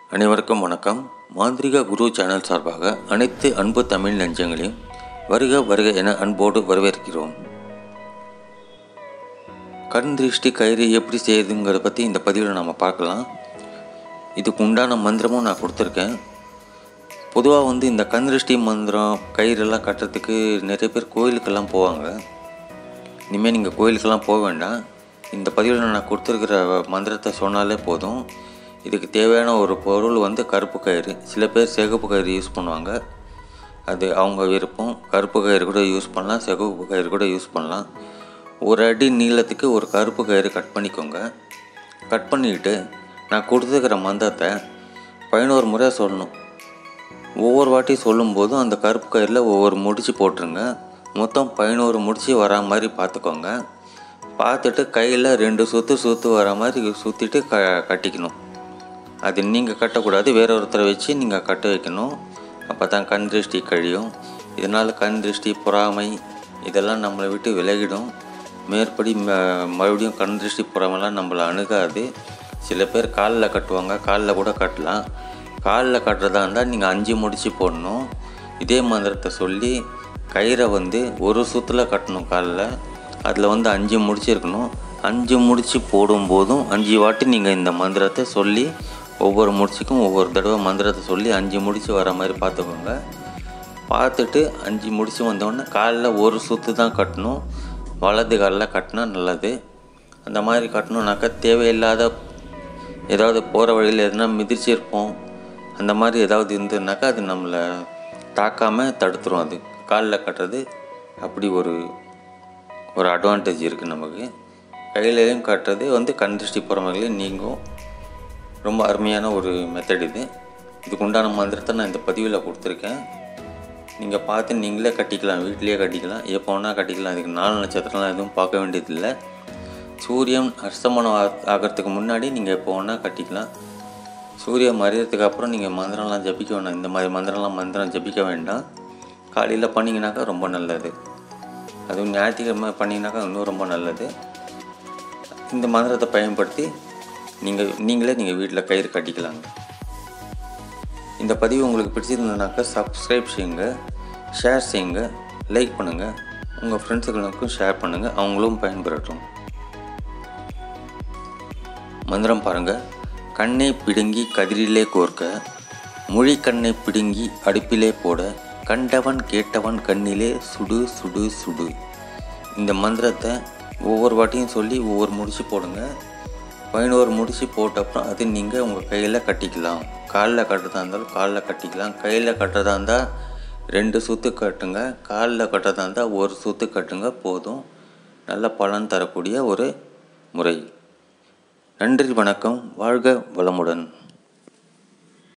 அனைவருக்கும் வணக்கம் மாந்திரிக குரு சேனல் சார்பாக அனைத்து அன்பு தமிழ் நெஞ்சங்களையும் வருக வருக என அன்போடு வரவேற்கிறோம் கண் திருஷ்டி கயிறு எப்படி செய்யுதுங்கிறத பற்றி இந்த பதிவில் நம்ம பார்க்கலாம் இதுக்கு உண்டான மந்திரமும் நான் கொடுத்துருக்கேன் பொதுவாக வந்து இந்த கண் திருஷ்டி மந்திரம் கயிறெல்லாம் கட்டுறதுக்கு நிறைய பேர் கோயிலுக்கெல்லாம் போவாங்க இனிமேல் நீங்கள் கோயிலுக்கெல்லாம் போக வேண்டாம் இந்த பதிவில் நான் கொடுத்துருக்கிற மந்திரத்தை சொன்னாலே போதும் இதுக்கு தேவையான ஒரு பொருள் வந்து கருப்பு கயிறு சில பேர் சிகப்பு கயிறு யூஸ் பண்ணுவாங்க அது அவங்க விருப்பம் கருப்பு கயிறு கூட யூஸ் பண்ணலாம் சிகப்பு கயிறு கூட யூஸ் பண்ணலாம் ஒரு அடி நீளத்துக்கு ஒரு கருப்பு கயிறு கட் பண்ணிக்கோங்க கட் பண்ணிக்கிட்டு நான் கொடுத்துருக்கிற மந்திரத்தை பதினோரு முறை சொல்லணும் ஒவ்வொரு வாட்டி சொல்லும்போதும் அந்த கருப்பு கயிறில் ஒவ்வொரு முடிச்சு போட்டுருங்க மொத்தம் பதினோரு முடிச்சு வரா மாதிரி பார்த்துக்கோங்க பார்த்துட்டு கையில் ரெண்டு சுற்று சுற்று வர மாதிரி சுற்றிட்டு க கட்டிக்கணும் அது நீங்கள் கட்டக்கூடாது வேற ஒருத்தரை வச்சு நீங்கள் கட்ட வைக்கணும் அப்போ தான் கண் திருஷ்டி கழியும் இதனால் கண் திருஷ்டி பொறாமை இதெல்லாம் நம்மளை விட்டு விலகிடும் மேற்படி ம- மறுபடியும் கண் திருஷ்டி பொறாமைலாம் நம்மளை அணுகாது சில பேர் காலில் கட்டுவாங்க காலில் கூட கட்டலாம் காலில் கட்டுறதா இருந்தால் நீங்கள் அஞ்சு முடிச்சு போடணும் இதே மந்திரத்தை சொல்லி கயிறை வந்து ஒரு சுற்றில் கட்டணும் காலில் அதில் வந்து அஞ்சு முடிச்சு இருக்கணும் அஞ்சு முடிச்சு போடும்போதும் அஞ்சு வாட்டி நீங்கள் இந்த மந்திரத்தை சொல்லி ஒவ்வொரு முடிச்சுக்கும் ஒவ்வொரு தடவை மந்திரத்தை சொல்லி அஞ்சு முடிச்சு வர மாதிரி பார்த்துக்கோங்க பார்த்துட்டு அஞ்சு முடிச்சு வந்தோடனே காலில் ஒரு சுற்று தான் கட்டணும் வலது காலில் கட்டினா நல்லது அந்த மாதிரி கட்டணுன்னாக்கா தேவையில்லாத ஏதாவது போகிற வழியில் எதுனா மிதிச்சிருப்போம் அந்த மாதிரி ஏதாவது இருந்ததுனாக்கா அது நம்மளை தாக்காமல் தடுத்துரும் அது காலில் கட்டுறது அப்படி ஒரு ஒரு அட்வான்டேஜ் இருக்குது நமக்கு கையிலையும் கட்டுறது வந்து கண் திருஷ்டி பொறாமைகளையும் நீங்கும் ரொம்ப அருமையான ஒரு மெத்தட் இது இதுக்கு உண்டான மந்திரத்தை நான் இந்த பதிவில் கொடுத்துருக்கேன் நீங்கள் பார்த்து நீங்களே கட்டிக்கலாம் வீட்லேயே கட்டிக்கலாம் எப்போ வேணால் கட்டிக்கலாம் இதுக்கு நாலு நட்சத்திரம்லாம் எதுவும் பார்க்க வேண்டியதில்லை சூரியன் அஸ்தமனம் ஆ- ஆகிறதுக்கு முன்னாடி நீங்கள் எப்போ வேணால் கட்டிக்கலாம் சூரியன் மறையறதுக்கு அப்புறம் நீங்கள் மந்திரம்லாம் ஜபிக்க வேண்டாம் இந்த மாதிரி மந்திரம்லாம் மந்திரம் ஜபிக்க வேண்டாம் காலையில் பண்ணிங்கனாக்கா ரொம்ப நல்லது அதுவும் ஞாயிற்றுக்கிழமை பண்ணிங்கனாக்கா இன்னும் ரொம்ப நல்லது இந்த மந்திரத்தை பயன்படுத்தி நீங்கள் நீங்களே நீங்கள் வீட்டில் கயிறு கட்டிக்கலாங்க இந்த பதிவு உங்களுக்கு பிடிச்சிருந்ததுனாக்கா சப்ஸ்கிரைப் செய்யுங்க ஷேர் செய்யுங்க லைக் பண்ணுங்கள் உங்கள் ஃப்ரெண்ட்ஸுகளுக்கும் ஷேர் பண்ணுங்கள் அவங்களும் பயன்பெறட்டும் மந்திரம் பாருங்க கண்ணை பிடுங்கி கதிரிலே கோர்க்க மொழி கண்ணை பிடுங்கி அடுப்பிலே போட கண்டவன் கேட்டவன் கண்ணிலே சுடு சுடு சுடு இந்த மந்திரத்தை ஒவ்வொரு வாட்டியும் சொல்லி ஒவ்வொரு முடிச்சு போடுங்க பதினோரு முடிச்சு போட்ட அப்புறம் அது நீங்கள் உங்கள் கையில் கட்டிக்கலாம் காலில் கட்டுறதா இருந்தாலும் காலில் கட்டிக்கலாம் கையில் கட்டுறதா இருந்தால் ரெண்டு சுற்று கட்டுங்க காலில் கட்டுறதா இருந்தால் ஒரு சுற்று கட்டுங்க போதும் நல்ல பலன் தரக்கூடிய ஒரு முறை நன்றி வணக்கம் வாழ்க வளமுடன்